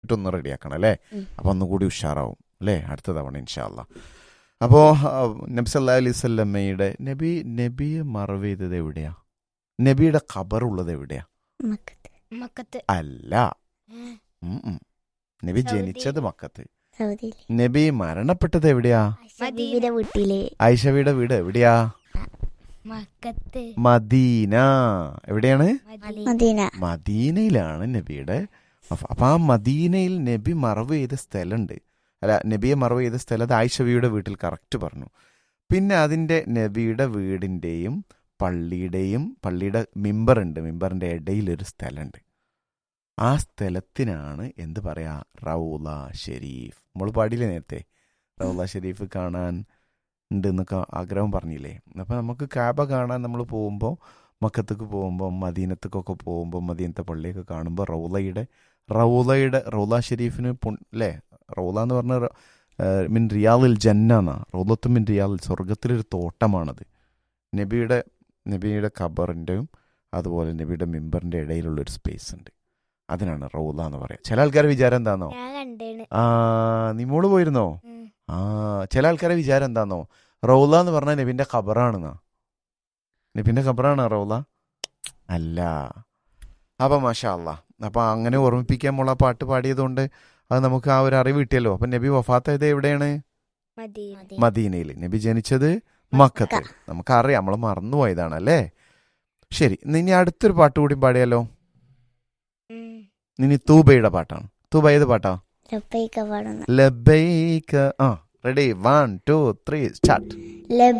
ഒന്ന് റെഡിയാക്കണം അല്ലേ ഉം. അപ്പൊ ഒന്നുകൂടി ഉഷാറാവും അല്ലേ അടുത്ത തവണ ഇൻഷാല്ല അപ്പോൾ നബി സല്ലാ അലൈഹി സ്വല്ലമ്മയുടെ നബി നബിയെ മറവ് ചെയ്തത് എവിടെയാ നബിയുടെ ഖബർ ഉള്ളത് എവിടെയാ മക്കത്ത് മക്കത്ത് അല്ല ഉം ഉം. നബി സൗദി. ജനിച്ചത് മക്കത്ത് സൗദിയിൽ നബി മരണപ്പെട്ടത് എവിടെയാ മദീനയുടെ വീട്ടില് ഐഷവിയുടെ വീട് എവിടെയാ മക്കത്ത് മദീന എവിടെയാണ് മദീന. മദീന മദീനയിലാണ് നബിയുടെ വഫ- അപ്പൊ ആ മദീനയിൽ നബി മറവ് ചെയ്ത സ്ഥലമുണ്ട് അല്ല നബിയെ മറവ് ചെയ്ത സ്ഥലം അത് ആയിഷവിയുടെ വീട്ടിൽ കറക്റ്റ് പറഞ്ഞു പിന്നെ അതിൻ്റെ നബിയുടെ വീടിൻ്റെയും പള്ളിയുടെയും പള്ളിയുടെ മിമ്പർ ഉണ്ട് മിമ്പറിൻ്റെ ഇടയിലൊരു സ്ഥലമുണ്ട് ആ സ്ഥലത്തിനാണ് എന്ത് പറയാ റൗല ഷെരീഫ് നമ്മൾ പാടിയില്ലേ നേരത്തെ റൗല ഷെരീഫ് കാണാൻ ഉണ്ട് എന്നൊക്കെ ആഗ്രഹം പറഞ്ഞില്ലേ അപ്പം നമുക്ക് കാബ കാണാൻ നമ്മൾ പോകുമ്പോൾ മക്കത്തേക്ക് പോകുമ്പോൾ മദീനത്തേക്കൊക്കെ പോകുമ്പോൾ മദീനത്തെ പള്ളിയൊക്കെ കാണുമ്പോൾ റൗലയുടെ റൗലയുടെ റൗല ഷെരീഫിന് പുൺ- അല്ലേ റൗല എന്ന് പറഞ്ഞ റ- ഏഹ് മിൻ റിയാലിൽ ജന്ന എന്നാ റൗലത്ത് മിൻ റിയാലിൽ സ്വർഗത്തിലൊരു തോട്ടമാണത് നബിയുടെ നബിയുടെ ഖബറിൻ്റെയും അതുപോലെ നബിയുടെ മിമ്പറിൻ്റെ ഇടയിലുള്ളൊരു സ്പേസ് ഉണ്ട് അതിനാണ് റൗല എന്ന് പറയാം ചില ആൾക്കാരെ വിചാരം എന്താണോ ഞാൻ കണ്ടേണ് ആ നിമോള് പോയിരുന്നോ ഉം. ആ ചില ആൾക്കാരെ വിചാരം എന്താന്നോ റൗല എന്ന് പറഞ്ഞാൽ നബിന്റെ ഖബറാണെന്നാ നബിന്റെ ഖബറാണ് റൗല അല്ല അപ്പൊ മാഷാ അല്ല അപ്പൊ അങ്ങനെ ഓർമ്മിപ്പിക്കാൻ മുള്ള പാട്ട് പാടിയതുകൊണ്ട് അത് നമുക്ക് ആ ഒരു അറിവ് കിട്ടിയല്ലോ അപ്പൊ നബി വഫാത്തായത് എവിടെയാണ് മദീന മദീനയിൽ നബി ജനിച്ചത് മക്കത്ത് നമുക്കറിയാം നമ്മൾ മറന്നുപോയതാണ് അല്ലേ ശരി ഇനി അടുത്തൊരു പാട്ട് കൂടി പാടിയാലോ ഉം. ഇനി തൂബയുടെ പാട്ടാണ് തൂബ ഏത് പാട്ടാ ലബൈക പാടുന്ന ലബൈക ആ ready one two three start ലബ